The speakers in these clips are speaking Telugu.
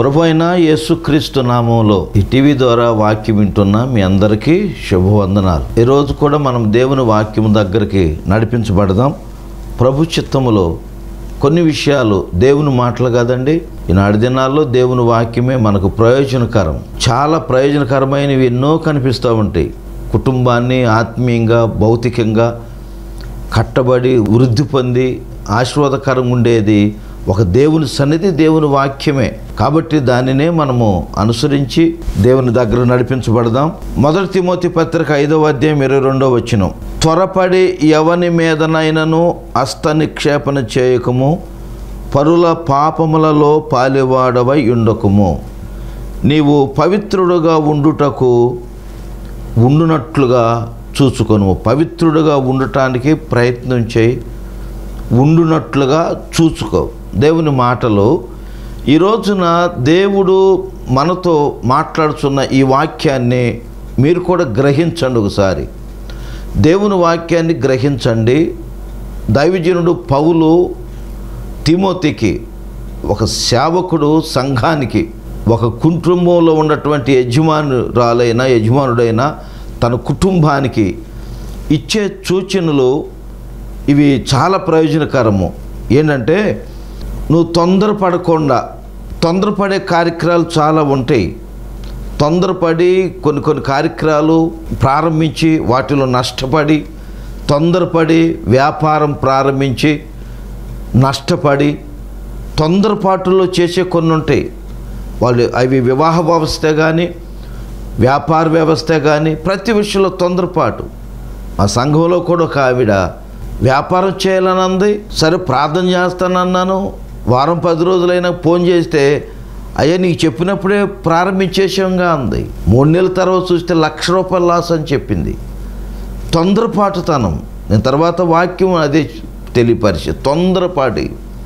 ప్రభు అయిన యేసుక్రీస్తు నామంలో ఈ టీవీ ద్వారా వాక్యం వింటున్న మీ అందరికీ శుభవందనాలు ఈరోజు కూడా మనం దేవుని వాక్యం దగ్గరికి నడిపించబడదాం ప్రభు చిత్తములో కొన్ని విషయాలు దేవుని మాటలు కదండి ఈనాటి దినాల్లో దేవుని వాక్యమే మనకు ప్రయోజనకరం చాలా ప్రయోజనకరమైనవి ఎన్నో కనిపిస్తూ ఉంటాయి కుటుంబాన్ని ఆత్మీయంగా భౌతికంగా కట్టబడి వృద్ధి పొంది ఆశీర్వాదకరంగా ఉండేది ఒక దేవుని సన్నిధి దేవుని వాక్యమే కాబట్టి దానినే మనము అనుసరించి దేవుని దగ్గర నడిపించబడదాం మొదటి తిమోతి పత్రిక ఐదవ అధ్యాయం ఇరవై రెండవ వచ్చిన త్వరపడి ఎవని మీదనైనను హస్త నిక్షేపణ చేయకము పరుల పాపములలో పాలివాడవై ఉండకము నీవు పవిత్రుడుగా ఉండుటకు ఉండునట్లుగా చూసుకొను పవిత్రుడుగా ఉండటానికి ప్రయత్నం చేయి ఉండునట్లుగా చూసుకో దేవుని మాటలు ఈ రోజున దేవుడు మనతో మాట్లాడుతున్న ఈ వాక్యాన్ని మీరు కూడా గ్రహించండి ఒకసారి దేవుని వాక్యాన్ని గ్రహించండి దైవజనుడు పౌలు తిమోతికి ఒక సేవకుడు సంఘానికి ఒక కుటుంబంలో ఉన్నటువంటి యజమానురాలైన యజమానుడైన తన కుటుంబానికి ఇచ్చే సూచనలు ఇవి చాలా ప్రయోజనకరము ఏంటంటే నువ్వు తొందరపడకుండా తొందరపడే కార్యక్రమాలు చాలా ఉంటాయి తొందరపడి కొన్ని కొన్ని కార్యక్రమాలు ప్రారంభించి వాటిలో నష్టపడి తొందరపడి వ్యాపారం ప్రారంభించి నష్టపడి తొందరపాటులో చేసే కొన్ని ఉంటాయి వాళ్ళు అవి వివాహ వ్యవస్థ కానీ వ్యాపార వ్యవస్థ కానీ ప్రతి విషయంలో తొందరపాటు మా సంఘంలో కూడా ఒక ఆవిడ వ్యాపారం చేయాలని అంది సరే ప్రార్థన చేస్తానన్నాను వారం పది రోజులైనా ఫోన్ చేస్తే అయ్యా నీకు చెప్పినప్పుడే ప్రారంభించేసాంగా అంది మూడు నెలల తర్వాత చూస్తే లక్ష రూపాయల లాస్ అని చెప్పింది తొందరపాటుతనం నేను తర్వాత వాక్యం అదే తెలియపరిచే తొందరపాటి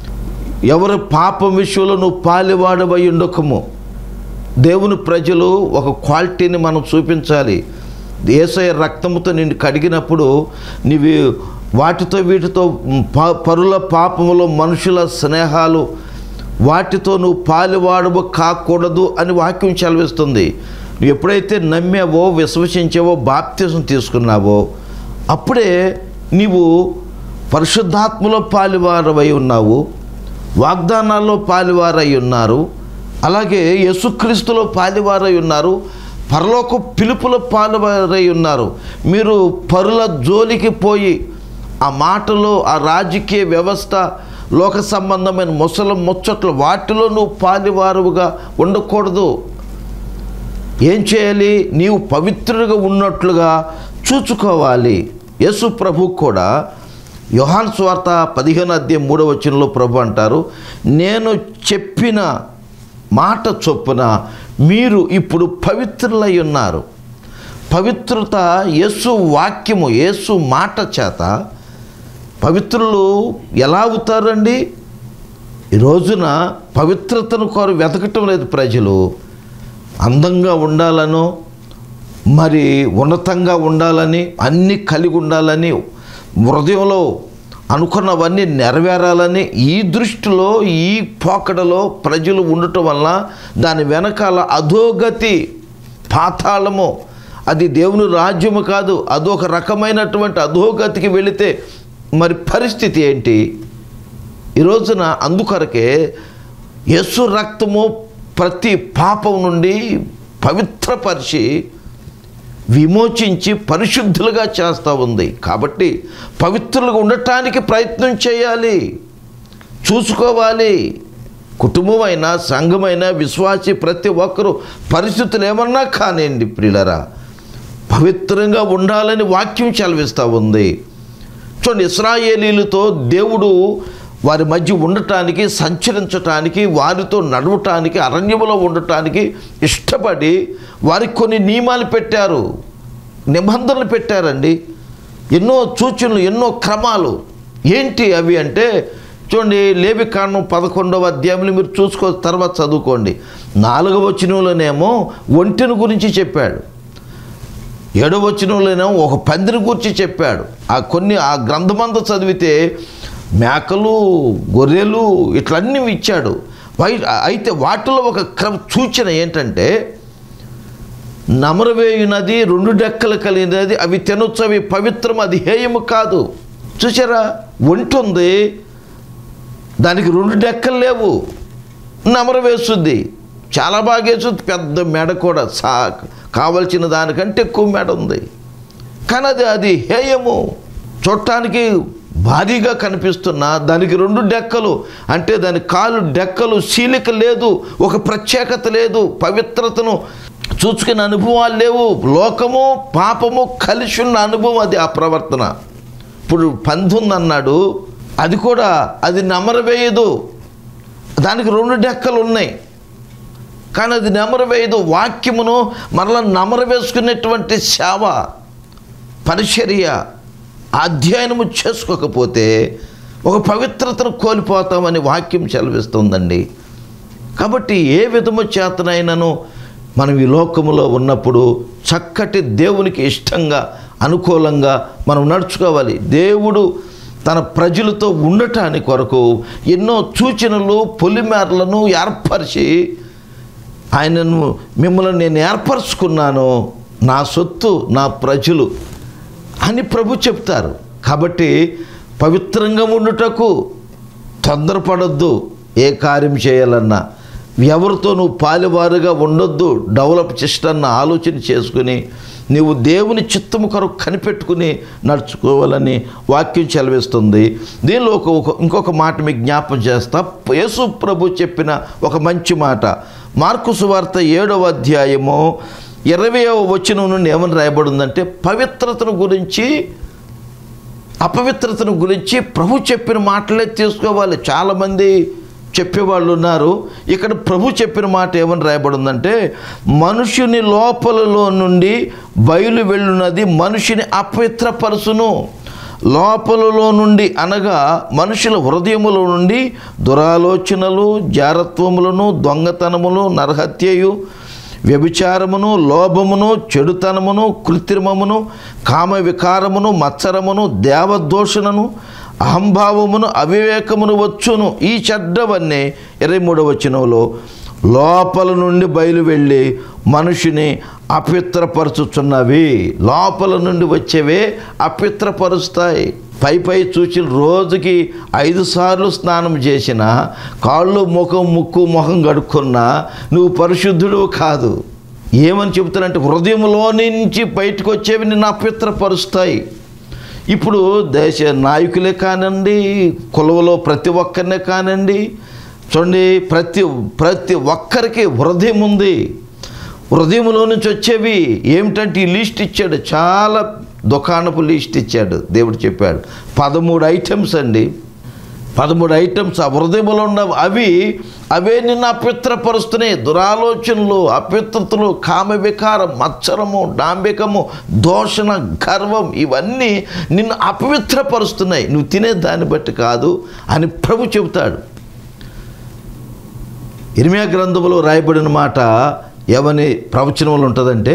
ఎవరి పాపం విషయంలో నువ్వు పాలివాడవై ఉండకము దేవుని ప్రజలు ఒక క్వాలిటీని మనం చూపించాలి ఏసయ రక్తముతో నిన్ను కడిగినప్పుడు నీవి వాటితో వీటితో ప- పరుల పాపములో మనుషుల స్నేహాలు వాటితో నువ్వు పాలివాడవు కాకూడదు అని వాక్యం చదివిస్తుంది నువ్వు ఎప్పుడైతే నమ్మావో విశ్వసించావో బాప్తిజం తీసుకున్నావో అప్పుడే నీవు పరిశుద్ధాత్మలో పాలివారవై ఉన్నావు వాగ్దానాల్లో పాలివారై ఉన్నారు అలాగే యేసుక్రీస్తులో పాలివారై ఉన్నారు పరలోక పిలుపులో పాలువారై ఉన్నారు మీరు పరుల జోలికి పోయి ఆ మాటలో ఆ రాజకీయ వ్యవస్థ లోక సంబంధమైన ముసలం ముచ్చట్లు వాటిలో నువ్వు పాలివారుగా ఉండకూడదు ఏం చేయాలి నీవు పవిత్రుడిగా ఉన్నట్లుగా చూచుకోవాలి యేసు ప్రభు కూడా యోహాన్ స్వార్త పదిహేను అధ్యాయం మూడవ వచనంలో ప్రభు అంటారు నేను చెప్పిన మాట చొప్పున మీరు ఇప్పుడు పవిత్రులై ఉన్నారు పవిత్రత యేసు వాక్యము యేసు మాట చేత పవిత్రులు ఎలా అవుతారండి ఈ రోజున పవిత్రతను కోరు వెతకటం లేదు ప్రజలు అందంగా ఉండాలనో మరి ఉన్నతంగా ఉండాలని అన్నీ కలిగి ఉండాలని హృదయంలో అనుకున్నవన్నీ నెరవేరాలని ఈ దృష్టిలో ఈ పోకడలో ప్రజలు ఉండటం వల్ల దాని వెనకాల అధోగతి పాతాళము అది దేవుని రాజ్యము కాదు అదొక రకమైనటువంటి అధోగతికి వెళితే మరి పరిస్థితి ఏంటి ఈ రోజున అందుకొరకే యస్సు రక్తము ప్రతి పాపం నుండి పవిత్రపరిచి విమోచించి పరిశుద్ధులుగా చేస్తూ ఉంది కాబట్టి పవిత్రులుగా ఉండటానికి ప్రయత్నం చేయాలి చూసుకోవాలి కుటుంబమైనా సంఘమైనా విశ్వాసి ప్రతి ఒక్కరూ పరిస్థితులు ఏమన్నా కానివ్వండి ప్రియులరా పవిత్రంగా ఉండాలని వాక్యం చలవిస్తూ ఉంది చూడండి ఇస్రాయేలీలతో దేవుడు వారి మధ్య ఉండటానికి సంచరించటానికి వారితో నడవటానికి అరణ్యములో ఉండటానికి ఇష్టపడి వారికి కొన్ని నియమాలు పెట్టారు నిబంధనలు పెట్టారండి ఎన్నో సూచనలు ఎన్నో క్రమాలు ఏంటి అవి అంటే చూడండి లేవి కాండం పదకొండవ అధ్యాయంలో మీరు చూసుకో తర్వాత చదువుకోండి నాలుగవ వచనంలోనేమో ఒంటిని గురించి చెప్పాడు ఏడవ వచనంలోనేమో ఒక పందిని గురించి చెప్పాడు ఆ కొన్ని ఆ గ్రంథమంతా చదివితే మేకలు గొర్రెలు ఇట్లన్నీ ఇచ్చాడు వై అయితే వాటిలో ఒక క్రమ సూచన ఏంటంటే నమరవేయునది రెండు డెక్కలు కలిగినది అవి తినొచ్చు అవి పవిత్రం అది హేయము కాదు చూసారా ఒంటి ఉంది దానికి రెండు డెక్కలు లేవు నమర వేస్తుంది చాలా బాగా వేస్తుంది పెద్ద మెడ కూడా సా కావలసిన దానికంటే ఎక్కువ మెడ ఉంది కానీ అది అది హేయము చూడటానికి భారీగా కనిపిస్తున్న దానికి రెండు డెక్కలు అంటే దాని కాలు డెక్కలు శీలిక లేదు ఒక ప్రత్యేకత లేదు పవిత్రతను చూసుకునే అనుభవాలు లేవు లోకము పాపము కలిసి ఉన్న అనుభవం అది ఆ ప్రవర్తన ఇప్పుడు పంది ఉందన్నాడు అది కూడా అది నమరవేయదు దానికి రెండు డెక్కలు ఉన్నాయి కానీ అది నెమరవేయదు వాక్యమును మరలా నమర వేసుకునేటువంటి సేవ పరిచర్య అధ్యయనము చేసుకోకపోతే ఒక పవిత్రతను కోల్పోతామని వాక్యం సెలవిస్తుందండి కాబట్టి ఏ విధము చేతనైనను మనం ఈ లోకములో ఉన్నప్పుడు చక్కటి దేవునికి ఇష్టంగా అనుకూలంగా మనం నడుచుకోవాలి దేవుడు తన ప్రజలతో ఉండటానికి కొరకు ఎన్నో సూచనలు పొలిమేరలను ఏర్పరిచి ఆయనను మిమ్మల్ని నేను ఏర్పరచుకున్నాను నా సొత్తు నా ప్రజలు అని ప్రభు చెప్తారు కాబట్టి పవిత్రంగా ఉండుటకు తొందరపడొద్దు ఏ కార్యం చేయాలన్నా ఎవరితో నువ్వు పాలువారుగా ఉండొద్దు డెవలప్ చేస్తాన్న ఆలోచన చేసుకుని నువ్వు దేవుని చిత్తము కొరకు కనిపెట్టుకుని నడుచుకోవాలని వాక్యం చెలవిస్తుంది దీనిలో ఒక ఒక- ఇంకొక మాట మీకు జ్ఞాపం చేస్తా యేసు ప్రభు చెప్పిన ఒక మంచి మాట మార్కు సువార్త ఏడవ అధ్యాయము ఇరవయవ వచనం నుండి ఏమని రాయబడిందంటే పవిత్రతను గురించి అపవిత్రతను గురించి ప్రభు చెప్పిన మాటలే తీసుకోవాలి చాలామంది చెప్పేవాళ్ళు ఉన్నారు ఇక్కడ ప్రభు చెప్పిన మాట ఏమని రాయబడిందంటే మనుషుని లోపలలో నుండి బయలు వెళ్ళున్నది మనిషిని అపవిత్రపరచును లోపలలో నుండి అనగా మనుషుల హృదయముల నుండి దురాలోచనలు జారత్వములను దొంగతనములు నరహత్యయు వ్యభిచారమును లోభమును చెడుతనమును కృత్రిమమును కామ వికారమును మత్సరమును దేవదోషణను అహంభావమును అవివేకమును వచ్చును ఈ చెడ్డవన్నీ ఇరవై మూడవ వచనంలో లోపల నుండి బయలు వెళ్ళి మనుషుని అపిత్రపరచుచున్నవి లోపల నుండి వచ్చేవే అపిత్రపరుస్తాయి పై పై చూచి రోజుకి ఐదు సార్లు స్నానం చేసిన కాళ్ళు ముఖం ముక్కు ముఖం కడుక్కున్నా నువ్వు పరిశుద్ధుడు కాదు ఏమని చెబుతానంటే హృదయంలో నుంచి బయటకు వచ్చేవి నిన్ను అపిత్రపరుస్తాయి ఇప్పుడు దేశ నాయకులే కానివ్వండి కులవలో ప్రతి ఒక్కరినే కానివ్వండి చూడండి ప్రతి ప్రతి ఒక్కరికి హృదయం ఉంది హృదయంలో నుంచి వచ్చేవి ఏమిటంటే ఈ లిస్ట్ ఇచ్చాడు చాలా దుకాణపు లిస్ట్ ఇచ్చాడు దేవుడు చెప్పాడు పదమూడు ఐటమ్స్ అండి పదమూడు ఐటమ్స్ ఆ హృదయంలో ఉన్న అవి అవే నిన్ను అపిత్రపరుస్తున్నాయి దురాలోచనలు అపిత్రతలు కామ వికారం మత్సరము డాంబికము దోషణ గర్వం ఇవన్నీ నిన్ను అపవిత్రపరుస్తున్నాయి నువ్వు తినే దాన్ని బట్టి కాదు అని ప్రభు చెబుతాడు ఇరిమియా గ్రంథంలో రాయబడిన మాట ఏమని ప్రవచనంలో ఉంటుందంటే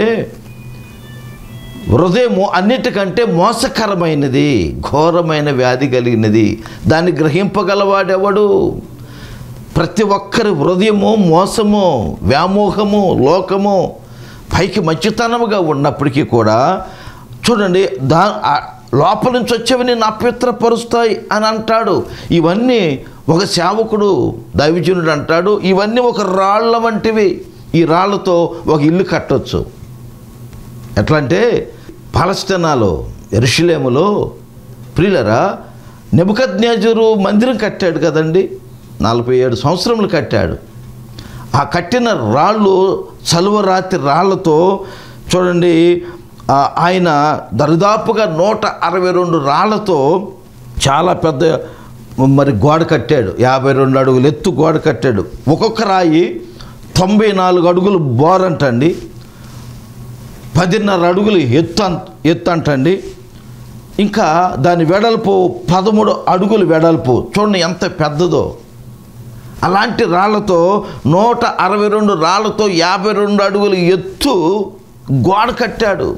హృదయము అన్నిటికంటే మోసకరమైనది ఘోరమైన వ్యాధి కలిగినది దాన్ని గ్రహింపగలవాడెవడు ప్రతి ఒక్కరి హృదయము మోసము వ్యామోహము లోకము పైకి మంచితనముగా ఉన్నప్పటికీ కూడా చూడండి దా ఆ లోపల నుంచి వచ్చేవి నేను అపవిత్రపరుస్తాయి అని అంటాడు ఇవన్నీ ఒక సేవకుడు దైవజనుడు అంటాడు ఇవన్నీ ఒక రాళ్ళ వంటివి ఈ రాళ్ళతో ఒక ఇల్లు కట్టొచ్చు ఎట్లా అంటే పాలస్తీనాలో ఎరుషులేములో ప్రియులరా నెబుకద్నేజరు మందిరం కట్టాడు కదండి నలభై ఏడు సంవత్సరములు కట్టాడు ఆ కట్టిన రాళ్ళు చలువరాతి రాళ్ళతో చూడండి ఆ, ఆయన దరిదాపుగా నూట అరవై రెండు రాళ్లతో చాలా పెద్ద మరి గోడ కట్టాడు యాభై రెండు అడుగులు ఎత్తు గోడ కట్టాడు ఒక్కొక్క రాయి తొంభై నాలుగు అడుగులు బోరంటండి పదిన్నర అడుగులు ఎత్తు అంత ఎత్తు అంటండి ఇంకా దాని వెడల్పు పదమూడు అడుగులు వెడల్పు చూడండి ఎంత పెద్దదో అలాంటి రాళ్లతో నూట అరవై రెండు రాళ్లతో యాభై రెండు అడుగులు ఎత్తు గోడ కట్టాడు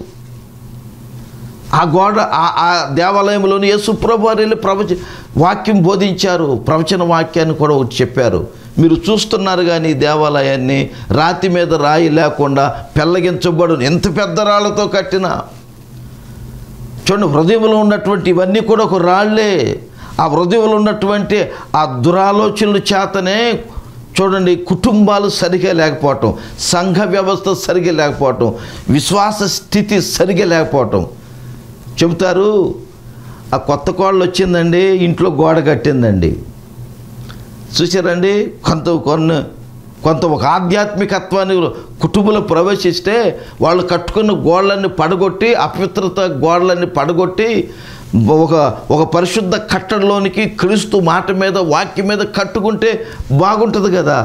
ఆ గోడ ఆ- ఆ దేవాలయంలోని యేసుప్రభు వారు వెళ్ళి ప్రవచ వాక్యం బోధించారు ప్రవచన వాక్యాన్ని కూడా ఒకటి చెప్పారు మీరు చూస్తున్నారు కానీ ఈ దేవాలయాన్ని రాతి మీద రాయి లేకుండా పెళ్ళగించబడు ఎంత పెద్ద రాళ్ళతో కట్టినా చూడండి హృదయంలో ఉన్నటువంటి ఇవన్నీ కూడా ఒక రాళ్ళే ఆ హృదయంలో ఉన్నటువంటి ఆ దురాలోచనల చేతనే చూడండి కుటుంబాలు సరిగా లేకపోవటం సంఘ వ్యవస్థ సరిగా లేకపోవటం విశ్వాస స్థితి సరిగా లేకపోవటం చెబుతారు ఆ కొత్త కోళ్ళు వచ్చిందండి ఇంట్లో గోడ కట్టిందండి చూసారండి కొంత కొన్ని కొంత ఒక ఆధ్యాత్మికత్వాన్ని కుటుంబంలో ప్రవేశిస్తే వాళ్ళు కట్టుకున్న గోడలన్నీ పడగొట్టి అపవిత్రత గోడలన్నీ పడగొట్టి ఒక ఒక పరిశుద్ధ కట్టడలోనికి క్రీస్తు మాట మీద వాక్యం మీద కట్టుకుంటే బాగుంటుంది కదా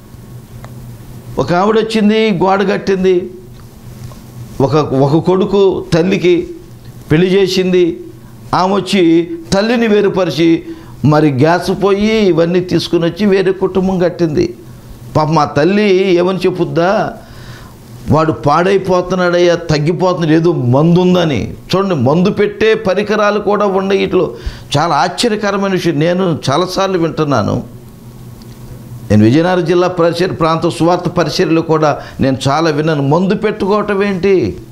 ఒక ఆవిడ వచ్చింది గోడ కట్టింది ఒక ఒక కొడుకు తల్లికి పెళ్లి చేసింది ఆమె వచ్చి తల్లిని వేరుపరిచి మరి గ్యాస్ పోయి ఇవన్నీ తీసుకుని వచ్చి వేరే కుటుంబం కట్టింది పాప మా తల్లి ఏమని చెప్పుద్దా వాడు పాడైపోతున్నాడయ్యా తగ్గిపోతున్నాడు ఏదో మందు ఉందని చూడండి మందు పెట్టే పరికరాలు కూడా ఉన్నాయి ఇట్లో చాలా ఆశ్చర్యకరమైన విషయం నేను చాలాసార్లు వింటున్నాను నేను విజయనగరం జిల్లా పరిసర ప్రాంత స్వార్థ పరిచర్యలు కూడా నేను చాలా విన్నాను మందు పెట్టుకోవటం ఏంటి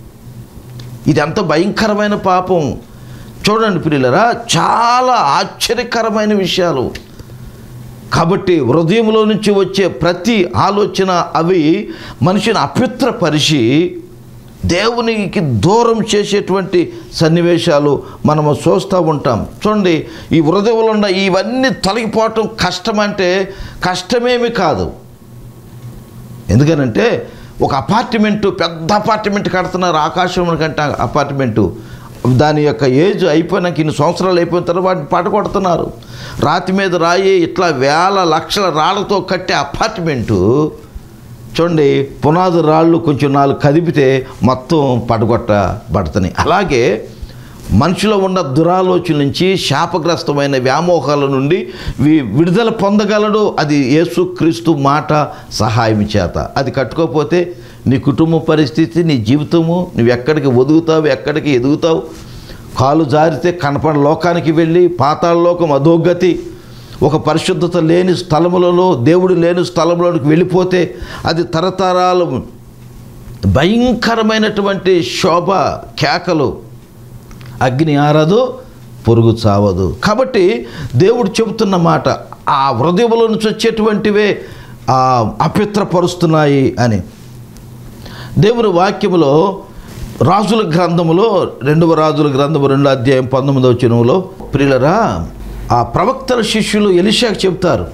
ఇది ఎంత భయంకరమైన పాపం చూడండి పిల్లరా చాలా ఆశ్చర్యకరమైన విషయాలు కాబట్టి హృదయంలో నుంచి వచ్చే ప్రతి ఆలోచన అవి మనిషిని అపవిత్రపరిచి దేవునికి దూరం చేసేటువంటి సన్నివేశాలు మనము చూస్తూ ఉంటాం చూడండి ఈ హృదయంలో ఉన్న ఇవన్నీ తొలగిపోవటం కష్టం అంటే కష్టమేమి కాదు ఎందుకనంటే ఒక అపార్ట్మెంటు పెద్ద అపార్ట్మెంట్ కడుతున్నారు ఆకాశం కంటే అపార్ట్మెంటు దాని యొక్క ఏజ్ అయిపోయినాక ఇన్ని సంవత్సరాలు అయిపోయిన తర్వాత వాటిని పడగొడుతున్నారు రాతి మీద రాయి ఇట్లా వేల లక్షల రాళ్లతో కట్టే అపార్ట్మెంటు చూడండి పునాది రాళ్ళు కొంచెం నాలుగు కదిపితే మొత్తం పడగొట్టబడుతున్నాయి అలాగే మనిషిలో ఉన్న దురాలోచన నుంచి శాపగ్రస్తమైన వ్యామోహాల నుండి వి- విడుదల పొందగలడు అది యేసుక్రీస్తు మాట సహాయం చేత అది కట్టుకోకపోతే నీ కుటుంబ పరిస్థితి నీ జీవితము నువ్వు ఎక్కడికి ఒదుగుతావు ఎక్కడికి ఎదుగుతావు కాలు జారితే కనపడ లోకానికి వెళ్ళి పాతాళ లోకం అధోగతి ఒక పరిశుద్ధత లేని స్థలములలో దేవుడు లేని స్థలములోకి వెళ్ళిపోతే అది తరతరాలు భయంకరమైనటువంటి శోభ కేకలు అగ్ని ఆరదు పొరుగు చావదు కాబట్టి దేవుడు చెబుతున్న మాట ఆ హృదయంలో నుంచి వచ్చేటువంటివే ఆ, అపవిత్రపరుస్తున్నాయి అని దేవుని వాక్యములో రాజుల గ్రంథములో రెండవ రాజుల గ్రంథము రెండో అధ్యాయం పంతొమ్మిదవ చినువులో ప్రియులరా ఆ ప్రవక్తల శిష్యులు ఎలిషాకు చెప్తారు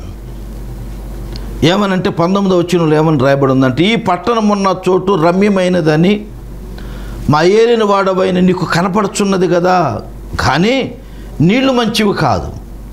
ఏమనంటే పంతొమ్మిదవ వచ్చినలో ఏమని రాయబడి ఉందంటే ఈ పట్టణం ఉన్న చోటు రమ్యమైనదని మా ఏలిన వాడవైన నీకు కనపడుచున్నది కదా కానీ నీళ్లు మంచివి కాదు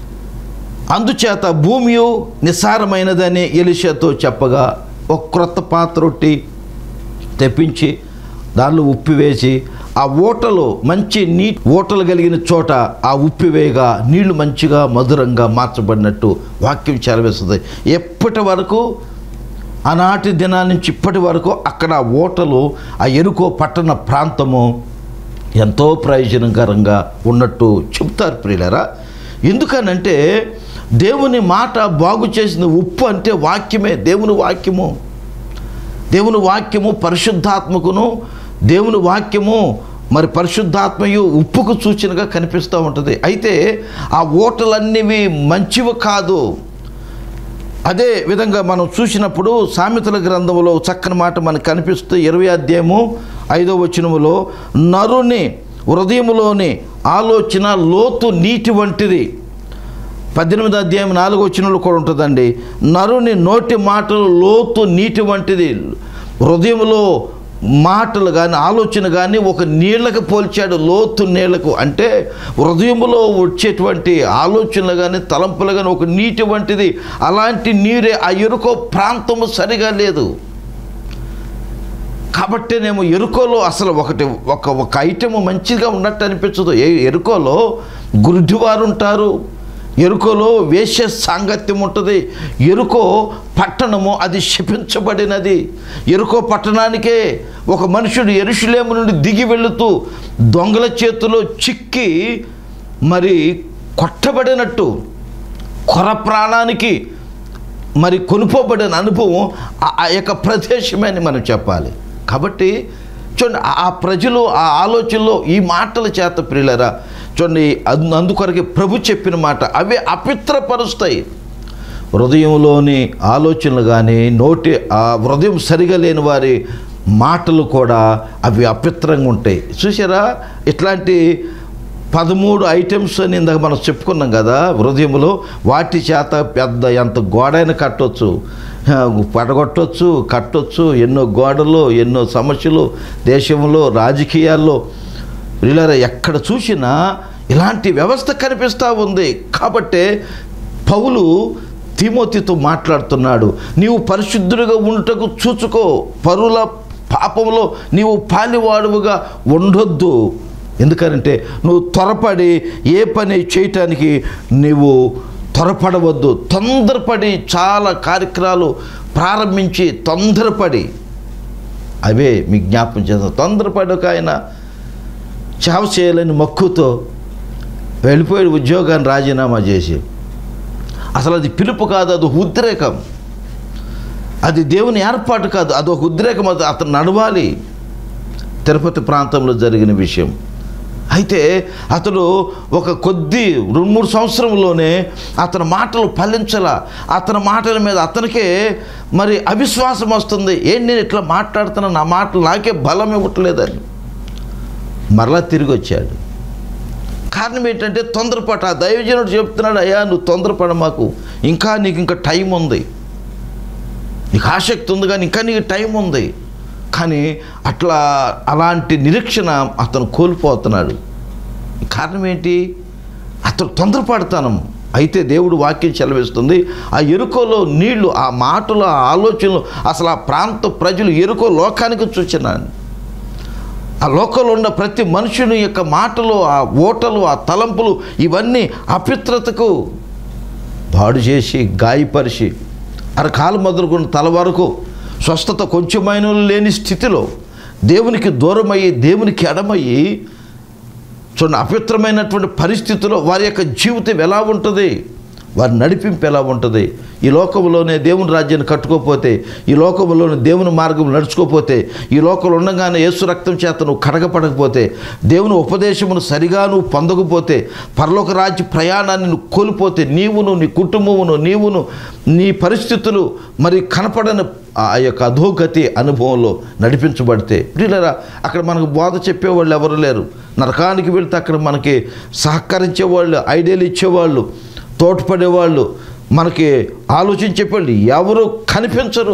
అందుచేత భూమి నిస్సారమైనదని ఎలిషాతో చెప్పగా ఒక క్రొత్త పాత్ర రొట్టి తెప్పించి దానిలో ఉప్పు వేసి ఆ ఊటలో మంచి నీ ఊటలు కలిగిన చోట ఆ ఉప్పు వేయగా నీళ్లు మంచిగా మధురంగా మార్చబడినట్టు వాక్యం చెలవేస్తుంది ఎప్పటి వరకు ఆనాటి దినాల నుంచి ఇప్పటి వరకు అక్కడ ఆ ఓటలు ఆ ఎరుకో పట్టణ ప్రాంతము ఎంతో ప్రయోజనకరంగా ఉన్నట్టు చెప్తారు ప్రియులరా ఎందుకనంటే దేవుని మాట బాగు చేసిన ఉప్పు అంటే వాక్యమే దేవుని వాక్యము దేవుని వాక్యము పరిశుద్ధాత్మకును దేవుని వాక్యము మరి పరిశుద్ధాత్మయు ఉప్పుకు సూచనగా కనిపిస్తూ ఉంటుంది అయితే ఆ ఓటలన్నీవి మంచివి కాదు అదే విధంగా మనం చూసినప్పుడు సామెతల గ్రంథంలో చక్కని మాట మనకు కనిపిస్తే ఇరవై అధ్యాయము ఐదో వచనములో నరుని హృదయములోని ఆలోచన లోతు నీటి వంటిది పద్దెనిమిది అధ్యాయం నాలుగు వచనంలో కూడా ఉంటుందండి నరుని నోటి మాటలు లోతు నీటి వంటిది హృదయంలో మాటలు కానీ ఆలోచన కానీ ఒక నీళ్ళకు పోల్చాడు లోతు నీళ్లకు అంటే హృదయంలో వచ్చేటువంటి ఆలోచనలు కానీ తలంపులు కానీ ఒక నీటి వంటిది అలాంటి నీరే ఆ ఎరుకో ప్రాంతము సరిగా లేదు కాబట్టేనేమో ఎరుకోలో అసలు ఒకటి ఒక ఒక ఐటెం మంచిగా ఉన్నట్టు అనిపించదు ఏ ఎరుకోలో గురుడివారు ఉంటారు ఎరుకోలో వేశ్య సాంగత్యం ఉంటుంది ఎరుకో పట్టణము అది శపించబడినది ఎరుకో పట్టణానికే ఒక మనుషుడు ఎరుషులేము నుండి దిగి వెళుతూ దొంగల చేతిలో చిక్కి మరి కొట్టబడినట్టు కొర ప్రాణానికి మరి కొనుక్కోబడిన అనుభవం ఆ- ఆ యొక్క ప్రదేశమే అని మనం చెప్పాలి కాబట్టి చూడండి ఆ- ఆ ప్రజలు ఆ ఆలోచనలో ఈ మాటల చేత ప్రియులరా చూడండి అందు- అందుకొరకే ప్రభు చెప్పిన మాట అవి అపిత్రపరుస్తాయి హృదయంలోని ఆలోచనలు కానీ నోటి ఆ హృదయం సరిగా లేని వారి మాటలు కూడా అవి అపిత్రంగా ఉంటాయి చూసారా ఇట్లాంటి పదమూడు ఐటమ్స్ అని ఇందాక మనం చెప్పుకున్నాం కదా హృదయంలో వాటి చేత పెద్ద ఎంత గోడైనా కట్టొచ్చు ఆ, పడగొట్టొచ్చు కట్టొచ్చు ఎన్నో గోడలు ఎన్నో సమస్యలు దేశంలో రాజకీయాల్లో ఇలా ఎక్కడ చూసినా ఇలాంటి వ్యవస్థ కనిపిస్తూ ఉంది కాబట్టే పౌలు తిమోతితో మాట్లాడుతున్నాడు నీవు పరిశుద్ధుడిగా ఉంటకు చూచుకో పరుల పాపంలో నీవు పాలివాడువుగా ఉండొద్దు ఎందుకంటే నువ్వు త్వరపడి ఏ పని చేయటానికి నీవు త్వరపడవద్దు తొందరపడి చాలా కార్యక్రమాలు ప్రారంభించి తొందరపడి అవే మీ జ్ఞాపం చేస్తాం తొందరపడి ఒక ఆయన చావ చేయాలని మక్కువతో వెళ్ళిపోయాడు ఉద్యోగాన్ని రాజీనామా చేసి అసలు అది పిలుపు కాదు అది ఉద్రేకం అది దేవుని ఏర్పాటు కాదు అది ఒక ఉద్రేకం అది అతను నడవాలి తిరుపతి ప్రాంతంలో జరిగిన విషయం అయితే అతడు ఒక కొద్ది రెండు మూడు సంవత్సరంలోనే అతని మాటలు ఫలించాల అతని మాటల మీద అతనికే మరి అవిశ్వాసం వస్తుంది ఏంటి నేను ఇట్లా మాట్లాడుతున్నా నా మాటలు నాకే బలం ఇవ్వట్లేదని మరలా తిరిగి వచ్చాడు కారణం ఏంటంటే తొందరపాటు ఆ దైవజనుడు చెప్తున్నాడు అయ్యా నువ్వు తొందరపడ మాకు ఇంకా నీకు ఇంకా టైం ఉంది నీకు ఆసక్తి ఉంది కానీ ఇంకా నీకు టైం ఉంది కానీ అట్లా అలాంటి నిరీక్షణ అతను కోల్పోతున్నాడు కారణం ఏంటి అతను తొందరపడతాను అయితే దేవుడు వాక్యం చెలవిస్తుంది ఆ ఎరుకలో నీళ్లు ఆ మాటలు ఆ ఆలోచనలు అసలు ఆ ప్రాంత ప్రజలు ఎరుకో లోకానికి చూచినాను ఆ లోకంలో ఉన్న ప్రతి మనుషుని యొక్క మాటలు ఆ ఓటలు ఆ తలంపులు ఇవన్నీ అపిత్రతకు పాడు చేసి గాయపరిచి అరకాలు మొదలుకున్న తల వరకు స్వస్థత కొంచెమైన లేని స్థితిలో దేవునికి దూరమయ్యి దేవునికి ఎడమయ్యి చూడండి అపవిత్రమైనటువంటి పరిస్థితిలో వారి యొక్క జీవితం ఎలా ఉంటుంది వారి నడిపింపు ఎలా ఉంటుంది ఈ లోకంలోనే దేవుని రాజ్యాన్ని కట్టుకోపోతే ఈ లోకంలోనే దేవుని మార్గం నడుచుకోపోతే ఈ లోకంలో ఉండగానే యేసు రక్తం చేత నువ్వు కడగపడకపోతే దేవుని ఉపదేశమును సరిగా నువ్వు పొందకపోతే పరలోక రాజ్య ప్రయాణాన్ని నువ్వు కోల్పోతే నీవును నీ కుటుంబమును నీవును నీ పరిస్థితులు మరి కనపడని ఆ యొక్క అధోగతి అనుభవంలో నడిపించబడితే ప్రియులరా అక్కడ మనకు బోధ చెప్పేవాళ్ళు ఎవరు లేరు నరకానికి వెళ్తే అక్కడ మనకి సహకరించేవాళ్ళు ఐడియాలు ఇచ్చేవాళ్ళు తోడ్పడేవాళ్ళు మనకి ఆలోచించేవాళ్ళు ఎవరు కనిపించరు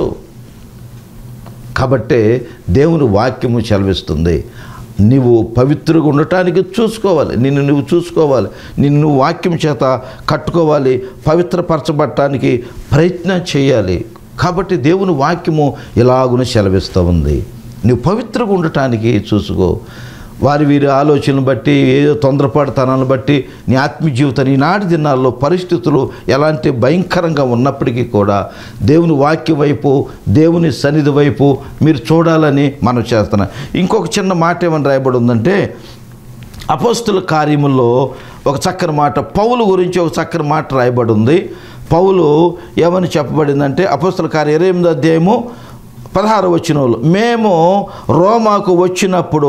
కాబట్టే దేవుని వాక్యము సెలవిస్తుంది నీవు పవిత్రంగా ఉండటానికి చూసుకోవాలి నిన్ను నువ్వు చూసుకోవాలి నిన్ను నువ్వు వాక్యం చేత కట్టుకోవాలి పవిత్రపరచబడటానికి ప్రయత్నం చేయాలి కాబట్టి దేవుని వాక్యము ఇలాగున సెలవిస్తూ ఉంది నువ్వు పవిత్రంగా ఉండటానికి చూసుకో వారి వీరి ఆలోచనలు బట్టి ఏదో తొందరపడతనాలను బట్టి నీ ఆత్మీయ జీవితం ఈనాటి దినాల్లో పరిస్థితులు ఎలాంటి భయంకరంగా ఉన్నప్పటికీ కూడా దేవుని వాక్య వైపు దేవుని సన్నిధి వైపు మీరు చూడాలని మనం చేస్తున్నాం ఇంకొక చిన్న మాట ఏమని రాయబడి ఉందంటే అపోస్తుల కార్యముల్లో ఒక చక్కని మాట పౌలు గురించి ఒక చక్కని మాట రాయబడి ఉంది పౌలు ఏమని చెప్పబడిందంటే అపోస్తుల కార్య ఇరవై ఎనిమిది అధ్యాయము పదహారు వచ్చిన వాళ్ళు మేము రోమాకు వచ్చినప్పుడు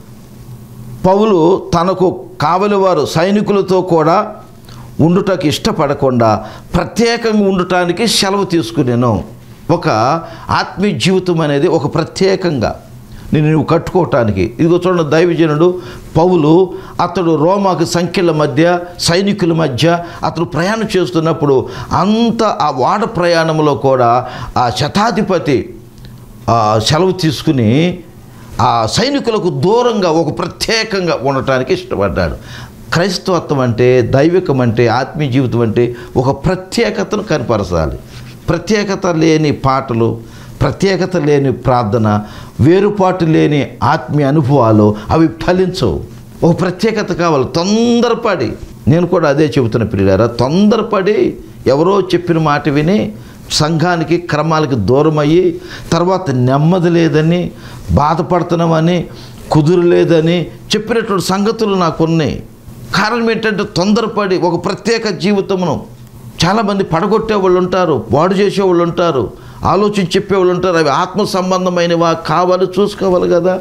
పౌలు తనకు కావలివారు సైనికులతో కూడా ఉండుటకు ఇష్టపడకుండా ప్రత్యేకంగా ఉండటానికి సెలవు తీసుకునేను ఒక ఆత్మీయ జీవితం అనేది ఒక ప్రత్యేకంగా నేను నువ్వు కట్టుకోవటానికి ఇదిగో చూడండి దైవజనుడు పౌలు అతడు రోమాకు సంఖ్యల మధ్య సైనికుల మధ్య అతడు ప్రయాణం చేస్తున్నప్పుడు అంత ఆ వాడ ప్రయాణంలో కూడా ఆ శతాధిపతి ఆ సెలవు తీసుకుని ఆ సైనికులకు దూరంగా ఒక ప్రత్యేకంగా ఉండటానికి ఇష్టపడ్డాడు క్రైస్తవత్వం అంటే దైవికం అంటే ఆత్మీయ జీవితం అంటే ఒక ప్రత్యేకతను కనపరచాలి ప్రత్యేకత లేని పాటలు ప్రత్యేకత లేని ప్రార్థన వేరుపాటు లేని ఆత్మీయ అనుభవాలు అవి ఫలించవు ఒక ప్రత్యేకత కావాలి తొందరపడి నేను కూడా అదే చెబుతున్న పిల్లారా తొందరపడి ఎవరో చెప్పిన మాట విని సంఘానికి క్రమాలకి దూరం అయ్యి తర్వాత నెమ్మది లేదని బాధపడుతున్నామని కుదురలేదని చెప్పినటువంటి సంగతులు నాకున్నాయి కారణం ఏంటంటే తొందరపడి ఒక ప్రత్యేక జీవితమును చాలామంది పడగొట్టే వాళ్ళు ఉంటారు పాడు చేసేవాళ్ళు ఉంటారు ఆలోచించి చెప్పేవాళ్ళు ఉంటారు అవి ఆత్మ సంబంధమైనవా కావాలి చూసుకోవాలి కదా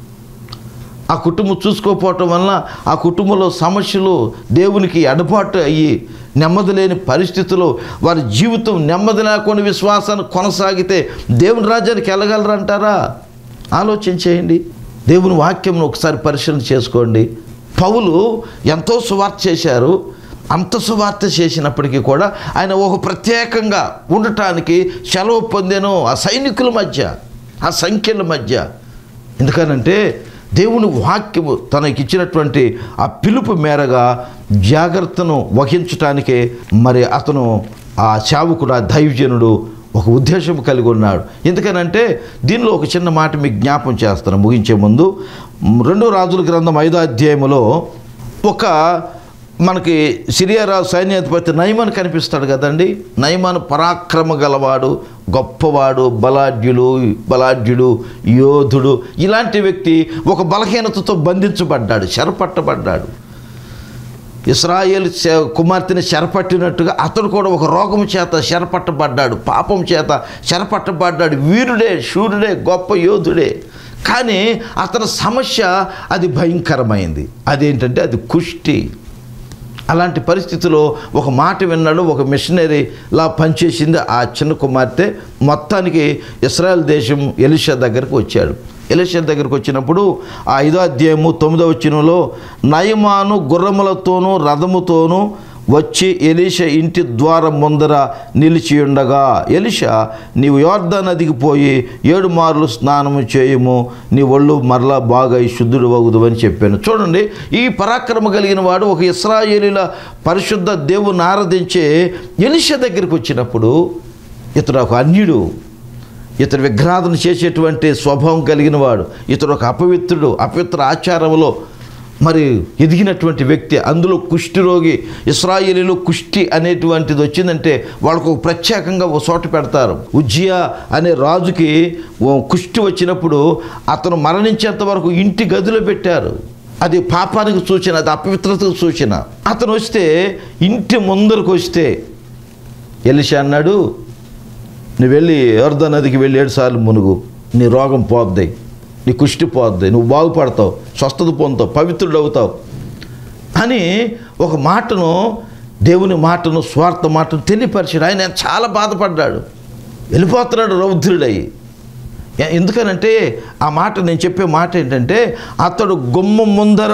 ఆ కుటుంబం చూసుకోకపోవటం వలన ఆ కుటుంబంలో సమస్యలు దేవునికి ఎడబాటు అయ్యి నెమ్మది లేని పరిస్థితులు వారి జీవితం నెమ్మది లేకుండా విశ్వాసాన్ని కొనసాగితే దేవుని రాజ్యానికి వెళ్ళగలరంటారా ఆలోచన చేయండి దేవుని వాక్యంను ఒకసారి పరిశీలన చేసుకోండి పౌలు ఎంతో సువార్త చేశారు అంత సువార్త చేసినప్పటికీ కూడా ఆయన ఒక ప్రత్యేకంగా ఉండటానికి సెలవు పొందాను ఆ సైనికుల మధ్య ఆ సంఖ్యల మధ్య ఎందుకనంటే దేవుని వాక్యము తనకి ఇచ్చినటువంటి ఆ పిలుపు మేరగా జాగ్రత్తను వహించటానికే మరి అతను ఆ సేవకుడు ఆ దైవజనుడు ఒక ఉద్దేశం కలిగి ఉన్నాడు ఎందుకనంటే దీనిలో ఒక చిన్న మాట మీకు జ్ఞాపం చేస్తాను ముగించే ముందు రెండో రాజుల గ్రంథం ఐదో అధ్యాయములో ఒక మనకి సిరియారాజు సైన్యాధిపతి నయమాన్ కనిపిస్తాడు కదండి నయమాన్ పరాక్రమ గలవాడు గొప్పవాడు బలాఢ్యులు బలాఢ్యుడు యోధుడు ఇలాంటి వ్యక్తి ఒక బలహీనతతో బంధించబడ్డాడు చెరపట్టబడ్డాడు ఇస్రాయేల్ శ- కుమార్తెని చెరపట్టినట్టుగా అతడు కూడా ఒక రోగం చేత చెరపట్టబడ్డాడు పాపం చేత చెరపట్టబడ్డాడు వీరుడే శూరుడే గొప్ప యోధుడే కానీ అతని సమస్య అది భయంకరమైంది అదేంటంటే అది కుష్టి అలాంటి పరిస్థితిలో ఒక మాట విన్నాడు ఒక మిషనరీలా పనిచేసింది ఆ చిన్న కుమార్తె మొత్తానికి ఇస్రాయల్ దేశం ఎలిషా దగ్గరకు వచ్చాడు ఎలిషా దగ్గరకు వచ్చినప్పుడు ఆ ఐదో అధ్యాయము తొమ్మిదో వచ్చినలో నయమాను గుర్రములతోనూ రథముతోనూ వచ్చి ఎలీషా ఇంటి ద్వారం ముందర నిలిచి ఉండగా ఎలీషా నీవు యోర్ధా నదికి పోయి ఏడు మార్లు స్నానము చేయము నీ ఒళ్ళు మరలా బాగా శుద్ధుడు వగుదు అని చెప్పాను చూడండి ఈ పరాక్రమ కలిగిన వాడు ఒక ఇస్రాయేలీల పరిశుద్ధ దేవుని ఆరాధించే ఎలిషా దగ్గరికి వచ్చినప్పుడు ఇతడు ఒక అన్యుడు ఇతడు విఘ్నాదన చేసేటువంటి స్వభావం కలిగిన వాడు ఇతడు ఒక అపవిత్రుడు అపవిత్ర ఆచారంలో మరి ఎదిగినటువంటి వ్యక్తి అందులో కుష్టి రోగి ఇస్రాయేలీలో కుష్టి అనేటువంటిది వచ్చిందంటే వాళ్ళకు ఒక ప్రత్యేకంగా ఒక చోట పెడతారు ఉజ్జియా అనే రాజుకి ఓ కుష్టి వచ్చినప్పుడు అతను మరణించేంత వరకు ఇంటి గదిలో పెట్టారు అది పాపానికి సూచన అది అపవిత్రతకు సూచన అతను వస్తే ఇంటి ముందరకు వస్తే ఎలిషా అన్నాడు నువ్వు వెళ్ళి యోర్ధా నదికి వెళ్ళి ఏడు సార్లు మునుగు నీ రోగం పోద్ది నీ కుష్టి పోద్ది నువ్వు బాగుపడతావు స్వస్థత పొందుతావు పవిత్రుడు అవుతావు అని ఒక మాటను దేవుని మాటను స్వార్థ మాటను తెలియపరిచాడు ఆయన చాలా బాధపడ్డాడు వెళ్ళిపోతున్నాడు రౌద్రుడయ్యి ఎ- ఎందుకనంటే ఆ మాట నేను చెప్పే మాట ఏంటంటే అతడు గుమ్మం ముందర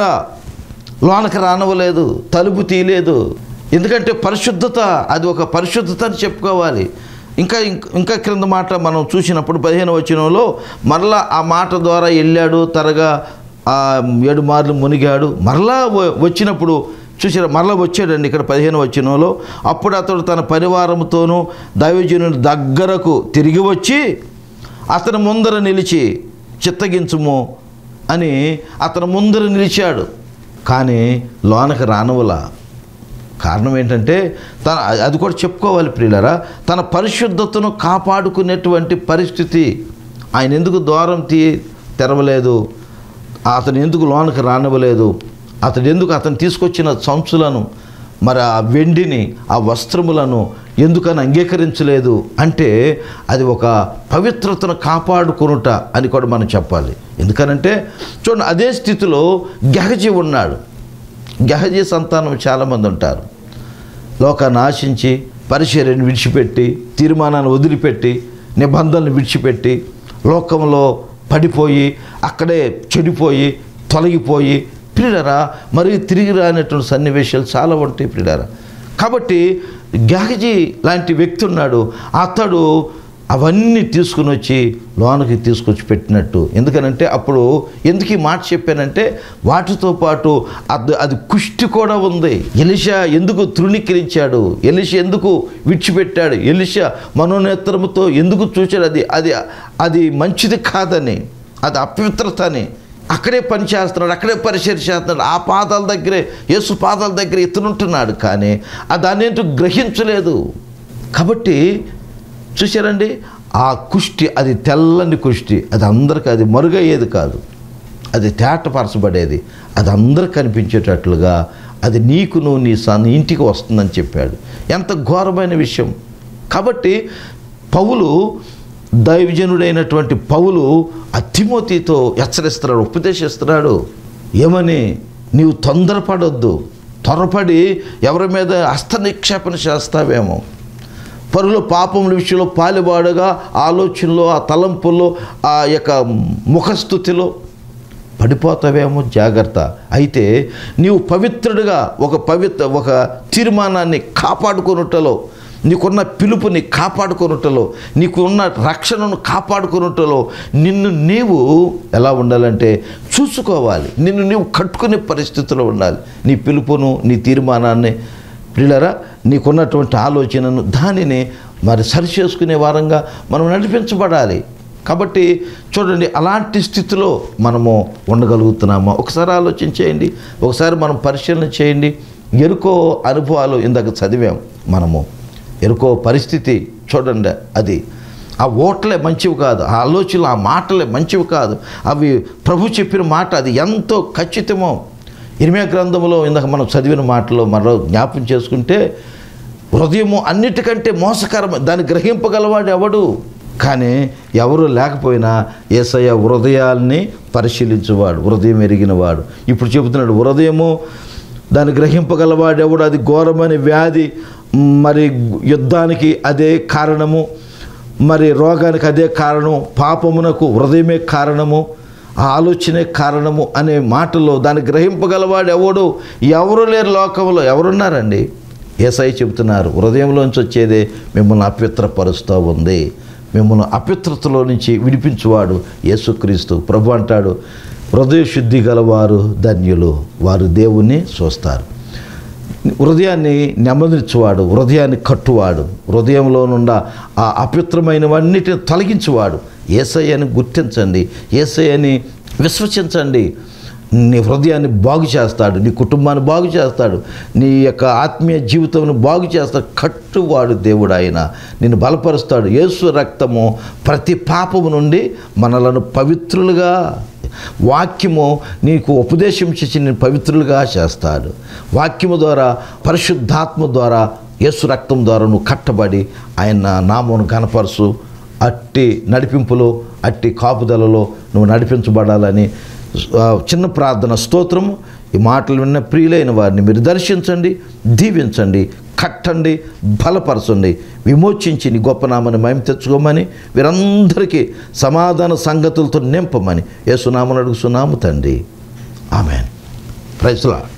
లోనకి రానవలేదు తలుపు తీయలేదు ఎందుకంటే పరిశుద్ధత అది ఒక పరిశుద్ధత అని చెప్పుకోవాలి ఇంకా ఇంక- ఇంకా క్రింద మాట మనం చూసినప్పుడు పదిహేను వచనంలో మరలా ఆ మాట ద్వారా వెళ్ళాడు తరగా ఆ ఏడు మార్లు మునిగాడు మరలా వ- వచ్చినప్పుడు చూసారా మరలా వచ్చాడండి ఇక్కడ పదిహేను వచనంలో అప్పుడు అతడు తన పరివారంతోనూ దైవజనుని దగ్గరకు తిరిగి వచ్చి అతని ముందర నిలిచి చిత్తగించుము అని అతని ముందర నిలిచాడు కానీ లోనకి రానవలా కారణం ఏంటంటే తన అది కూడా చెప్పుకోవాలి ప్రియులరా తన పరిశుద్ధతను కాపాడుకునేటువంటి పరిస్థితి ఆయన ఎందుకు ద్వారం తీ తెరవలేదు అతను ఎందుకు లోనకి రానివ్వలేదు అతడు ఎందుకు అతను తీసుకొచ్చిన సంచులను మరి ఆ వెండిని ఆ వస్త్రములను ఎందుకని అంగీకరించలేదు అంటే అది ఒక పవిత్రతను కాపాడుకొనుట అని కూడా మనం చెప్పాలి ఎందుకనంటే చూడండి అదే స్థితిలో గహజీ ఉన్నాడు గహజీ సంతానం చాలామంది ఉంటారు లోకాన్ని ఆశించి పరిచర్యను విడిచిపెట్టి తీర్మానాన్ని వదిలిపెట్టి నిబంధనలు విడిచిపెట్టి లోకంలో పడిపోయి అక్కడే చెడిపోయి తొలగిపోయి ప్రియులరా మరియు తిరిగి రానటువంటి సన్నివేశాలు చాలా ఉంటాయి ప్రియులరా కాబట్టి గ్యాహజీ లాంటి వ్యక్తి ఉన్నాడు అతడు అవన్నీ తీసుకుని వచ్చి లోనకి తీసుకొచ్చి పెట్టినట్టు ఎందుకనంటే అప్పుడు ఎందుకు ఈ మాట చెప్పానంటే వాటితో పాటు అది అది కుష్టి కూడా ఉంది ఎలిషా ఎందుకు తృణీకరించాడు ఎలిషా ఎందుకు విడిచిపెట్టాడు ఎలిషా మనోనేత్రముతో ఎందుకు చూచాడు అది అది అది మంచిది కాదని అది అపవిత్రత అని అక్కడే పని చేస్తున్నాడు అక్కడే పరిచయం చేస్తున్నాడు ఆ పాదాల దగ్గరే యేసు పాదాల దగ్గర ఇతనుంటున్నాడు కానీ ఆ దాన్ని ఏంటో గ్రహించలేదు కాబట్టి చూశారండి ఆ కుష్టి అది తెల్లని కుష్టి అది అందరికీ అది మరుగయ్యేది కాదు అది తేటపరచబడేది అది అందరికి కనిపించేటట్లుగా అది నీకును నీ సన్ ఇంటికి వస్తుందని చెప్పాడు ఎంత ఘోరమైన విషయం కాబట్టి పౌలు దైవజనుడైనటువంటి పౌలు ఆ తిమోతితో హెచ్చరిస్తున్నాడు ఉపదేశిస్తున్నాడు ఏమని నీవు తొందరపడొద్దు త్వరపడి ఎవరి మీద హస్త నిక్షేపణ చేస్తావేమో పరుల పాపముల విషయంలో పాలుబాడుగా ఆలోచనలో ఆ తలంపుల్లో ఆ యొక్క ముఖస్థుతిలో పడిపోతావేమో జాగ్రత్త అయితే నీవు పవిత్రుడిగా ఒక పవిత్ర ఒక తీర్మానాన్ని కాపాడుకొనుటలో నీకున్న పిలుపుని కాపాడుకొనుటలో నీకున్న రక్షణను కాపాడుకొనుటలో నిన్ను నీవు ఎలా ఉండాలంటే చూసుకోవాలి నిన్ను నీవు కట్టుకునే పరిస్థితిలో ఉండాలి నీ పిలుపును నీ తీర్మానాన్ని ప్రియులరా నీకున్నటువంటి ఆలోచనను దానిని మరి సరిచేసుకునే వారంగా మనం నడిపించబడాలి కాబట్టి చూడండి అలాంటి స్థితిలో మనము ఉండగలుగుతున్నామా ఒకసారి ఆలోచించేయండి ఒకసారి మనం పరిశీలన చేయండి ఎరుకో అనుభవాలు ఇందాక చదివాం మనము ఎరుకో పరిస్థితి చూడండి అది ఆ ఓట్లే మంచివి కాదు ఆ ఆలోచనలు ఆ మాటలే మంచివి కాదు అవి ప్రభు చెప్పిన మాట అది ఎంతో ఖచ్చితమో ఇరిమియా గ్రంథంలో ఇందాక మనం చదివిన మాటలో మరో జ్ఞాపం చేసుకుంటే హృదయము అన్నిటికంటే మోసకరం దాన్ని గ్రహింపగలవాడు ఎవడు కానీ ఎవరు లేకపోయినా ఏసయ్య హృదయాల్ని పరిశీలించువాడు హృదయం ఎరిగినవాడు ఇప్పుడు చెబుతున్నాడు హృదయము దాన్ని గ్రహింపగలవాడు ఎవడు అది ఘోరమైన వ్యాధి మరి యుద్ధానికి అదే కారణము మరి రోగానికి అదే కారణం పాపమునకు హృదయమే కారణము ఆ ఆలోచనే కారణము అనే మాటలో దాన్ని గ్రహింపగలవాడు ఎవడు ఎవరు లేరు లోకంలో ఎవరున్నారండి ఏసై చెబుతున్నారు హృదయంలోంచి వచ్చేదే మిమ్మల్ని అపవిత్రపరుస్తూ ఉంది మిమ్మల్ని అపవిత్రతలో నుంచి విడిపించువాడు యేసుక్రీస్తు ప్రభు అంటాడు హృదయ శుద్ధి గలవారు ధన్యులు వారు దేవుణ్ణి చూస్తారు హృదయాన్ని నెమ్మదించువాడు హృదయాన్ని కట్టువాడు హృదయంలో నుండ ఆ అపవిత్రమైనవన్నిటిని తొలగించువాడు ఏసయ్యని గుర్తించండి ఏసయ్యని విశ్వసించండి నీ హృదయాన్ని బాగు చేస్తాడు నీ కుటుంబాన్ని బాగు చేస్తాడు నీ యొక్క ఆత్మీయ జీవితం బాగు చేస్తాడు కట్టువాడు దేవుడు ఆయన నిన్ను బలపరుస్తాడు యేసు రక్తము ప్రతి పాపము నుండి మనలను పవిత్రులుగా వాక్యము నీకు ఉపదేశం చేసి నేను పవిత్రులుగా చేస్తాడు వాక్యము ద్వారా పరిశుద్ధాత్మ ద్వారా యేసు రక్తం ద్వారా నువ్వు కట్టబడి ఆయన నామమును కనపరుసు అట్టి నడిపింపులో అట్టి కాపుదలలో నువ్వు నడిపించబడాలని ఆ, చిన్న ప్రార్థన స్తోత్రము ఈ మాటలు విన్న ప్రియులైన వారిని మీరు దర్శించండి దీవించండి కట్టండి బలపరచండి విమోచించి నీ గొప్ప నామని మయం తెచ్చుకోమని వీరందరికీ సమాధాన సంగతులతో నింపమని ఏ సునామని అడుగుతున్నాము తండ్రి ఆమెన్ ప్రైజ్లా